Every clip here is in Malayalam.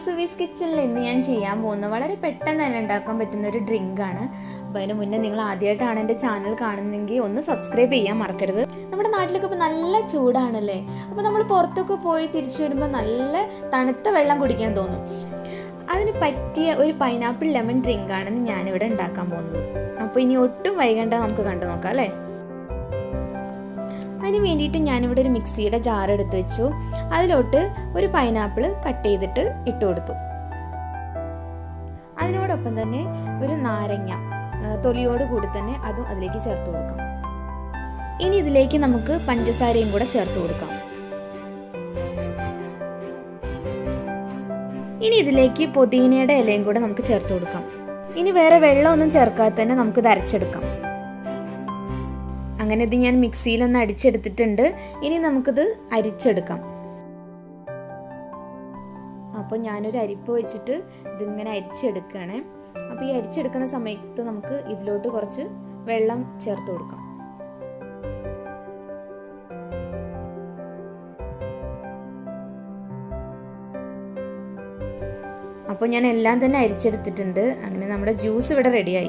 സുവീസ് കിച്ചണിൽ ഇന്ന് ഞാൻ ചെയ്യാൻ പോകുന്നത് വളരെ പെട്ടെന്ന് തന്നെ ഉണ്ടാക്കാൻ പറ്റുന്ന ഒരു ഡ്രിങ്കാണ് അപ്പോൾ അതിന് മുന്നേ നിങ്ങൾ ആദ്യമായിട്ടാണ് എൻ്റെ ചാനൽ കാണുന്നതെങ്കിൽ ഒന്ന് സബ്സ്ക്രൈബ് ചെയ്യാൻ മറക്കരുത് നമ്മുടെ നാട്ടിലൊക്കെ ഇപ്പോൾ നല്ല ചൂടാണല്ലേ അപ്പോൾ നമ്മൾ പുറത്തൊക്കെ പോയി തിരിച്ചു വരുമ്പോൾ നല്ല തണുത്ത വെള്ളം കുടിക്കാൻ തോന്നും അതിന് പറ്റിയ ഒരു പൈനാപ്പിൾ ലെമൺ ഡ്രിങ്കാണ് ഞാനിവിടെ ഉണ്ടാക്കാൻ പോകുന്നത് അപ്പോൾ ഇനി ഒട്ടും വൈകണ്ട നമുക്ക് കണ്ടു നോക്കാം അല്ലേ അതിന് വേണ്ടിയിട്ട് ഞാനിവിടെ ഒരു മിക്സിയുടെ ജാർ എടുത്ത് വെച്ചു അതിലോട്ട് ഒരു പൈനാപ്പിൾ കട്ട് ചെയ്തിട്ട് ഇട്ട് കൊടുത്തു അതിനോടൊപ്പം തന്നെ ഒരു നാരങ്ങ ആ, തൊലിയോട് കൂടി തന്നെ അതും അതിലേക്ക് ചേർത്ത് കൊടുക്കാം ഇനി ഇതിലേക്ക് നമുക്ക് പഞ്ചസാരയും കൂടെ ചേർത്ത് കൊടുക്കാം ഇനി ഇതിലേക്ക് പുതിനയുടെ ഇലയും കൂടെ നമുക്ക് ചേർത്ത് കൊടുക്കാം ഇനി വേറെ വെള്ളമൊന്നും ചേർക്കാതെ തന്നെ നമുക്കിത് അരച്ചെടുക്കാം അങ്ങനെ ഇത് ഞാൻ മിക്സിയിലൊന്ന് അടിച്ചെടുത്തിട്ടുണ്ട് ഇനി നമുക്കിത് അരിച്ചെടുക്കാം അപ്പോൾ ഞാനൊരു അരിപ്പ് വെച്ചിട്ട് ഇതിങ്ങനെ അരിച്ചെടുക്കുകയാണ് അപ്പോൾ ഈ അരിച്ചെടുക്കുന്ന സമയത്ത് നമുക്ക് ഇതിലോട്ട് കുറച്ച് വെള്ളം ചേർത്ത് കൊടുക്കാം അപ്പോൾ ഞാൻ എല്ലാം തന്നെ അരിച്ചെടുത്തിട്ടുണ്ട് അങ്ങനെ നമ്മുടെ ജ്യൂസ് ഇവിടെ റെഡിയായി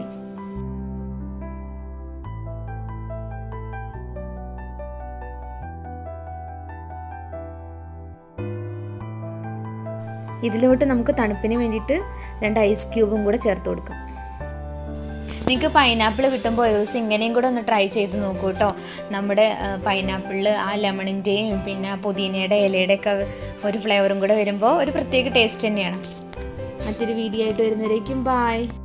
ഇതിലോട്ട് നമുക്ക് തണുപ്പിന് വേണ്ടിയിട്ട് രണ്ട് ഐസ് ക്യൂബും കൂടെ ചേർത്ത് കൊടുക്കാം നിങ്ങൾക്ക് പൈനാപ്പിൾ കിട്ടുമ്പോൾ ഒരു ദിവസം ഇങ്ങനെയും കൂടെ ഒന്ന് ട്രൈ ചെയ്ത് നോക്കൂ കേട്ടോ നമ്മുടെ പൈനാപ്പിളിൽ ആ ലെമണിൻ്റെയും പിന്നെ പുതിനയുടെ ഇലയുടെ ഒക്കെ ഒരു ഫ്ലേവറും കൂടെ വരുമ്പോൾ ഒരു പ്രത്യേക ടേസ്റ്റ് തന്നെയാണ് മറ്റൊരു വീഡിയോ ആയിട്ട് വരുന്നവരേക്കും ബായ്